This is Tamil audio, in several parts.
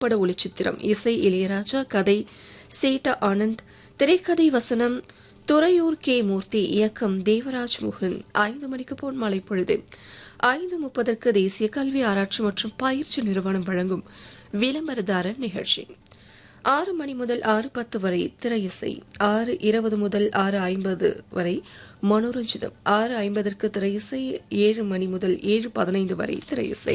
திரைப்பட ஒளிச்சித்திரம் இசை இளையராஜா கதை சேட்டா ஆனந்த் திரைக்கதை வசனம் துறையூர் கே மூர்த்தி இயக்கம் தேவராஜ் முகுந்த் ஐந்து மணிக்கு போன் மாலை பொழுது ஐந்து முப்பதற்கு தேசிய கல்வி ஆராய்ச்சி மற்றும் பயிற்சி நிறுவனம் வழங்கும் விளம்பரதாரர் நிகழ்ச்சி ஆறு மணி முதல் ஆறு பத்து வரை திரையிசை ஆறு இருபது முதல் ஆறு ஐம்பது வரை மனோரஞ்சிதம் ஆறு ஐம்பதற்கு திரையிசை ஏழு மணி முதல் ஏழு பதினைந்து வரை திரையிசை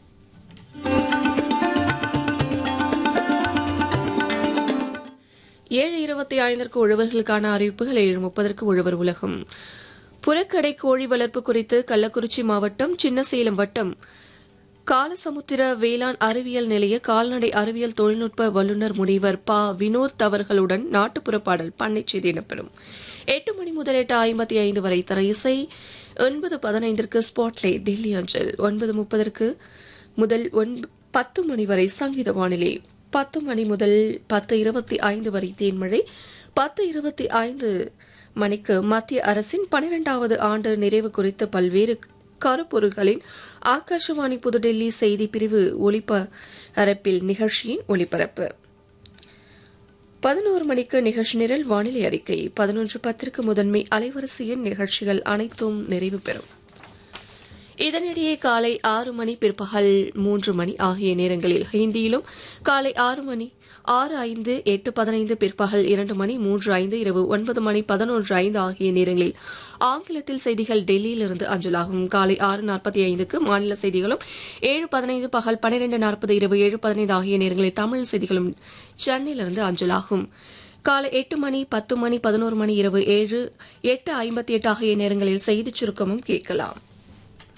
ஏழு இருபத்தி ஐந்திற்கு உழவர்களுக்கான அறிவிப்புகள் ஏழு முப்பதற்கு உழவர் உலகம் புறக்கடை கோழி வளர்ப்பு குறித்து கள்ளக்குறிச்சி மாவட்டம் சின்னசேலம் வட்டம் காலசமுத்திர வேளாண் அறிவியல் நிலைய கால்நடை அறிவியல் தொழில்நுட்ப வல்லுநர் முனைவர் ப வினோத் அவர்களுடன் நாட்டுப்புற பாடல் பண்ணை செய்தி இடம்பெறும் எட்டு மணி முதல் எட்டு ஐம்பத்தி ஐந்து வரை தர இசை ஒன்பது பதினைந்திற்கு ஸ்பாட்லைட் டெல்லி அஞ்சல் ஒன்பது முப்பதற்கு முதல் பத்து மணி வரை சங்கீத வானிலை பத்து மணி முதல் பத்து இருபத்தி ஐந்து வரை தேன்மழை பத்து இருபத்தி ஐந்து மணிக்கு மத்திய அரசின் பனிரெண்டாவது ஆண்டு நிறைவு குறித்த பல்வேறு கருப்பொருள்களின் ஆகாஷவாணி புதுடெல்லி செய்தி பிரிவு ஒலிபரப்பில் நிகழ்ச்சியின் ஒலிபரப்பு பதினோரு மணிக்கு நிகழ்ச்சி நிரல் வானிலை அறிக்கை பதினொன்று பத்திற்கு முதன்மை அலைவரிசையின் நிகழ்ச்சிகள் அனைத்தும் நிறைவு பெறும் இதனிடையே காலை ஆறு மணி பிற்பகல் மூன்று மணி ஆகிய நேரங்களில் ஹிந்தியிலும் காலை ஆறு மணி ஆறு ஐந்து எட்டு பதினைந்து பிற்பகல் இரண்டு மணி மூன்று ஐந்து இரவு ஒன்பது மணி பதினொன்று ஐந்து ஆகிய நேரங்களில் ஆங்கிலத்தில் செய்திகள் டெல்லியிலிருந்து அஞ்சலாகும் காலை ஆறு நாற்பத்தி ஐந்துக்கு மாநில செய்திகளும் ஏழு பதினைந்து பகல் பனிரெண்டு நாற்பது இரவு ஏழு பதினைந்து ஆகிய நேரங்களில் தமிழ் செய்திகளும் சென்னையிலிருந்து அஞ்சலாகும் காலை எட்டு மணி பத்து மணி பதினோரு மணி இரவு ஏழு எட்டு ஐம்பத்தி எட்டு ஆகிய நேரங்களில் செய்திச் சுருக்கமும் கேட்கலாம்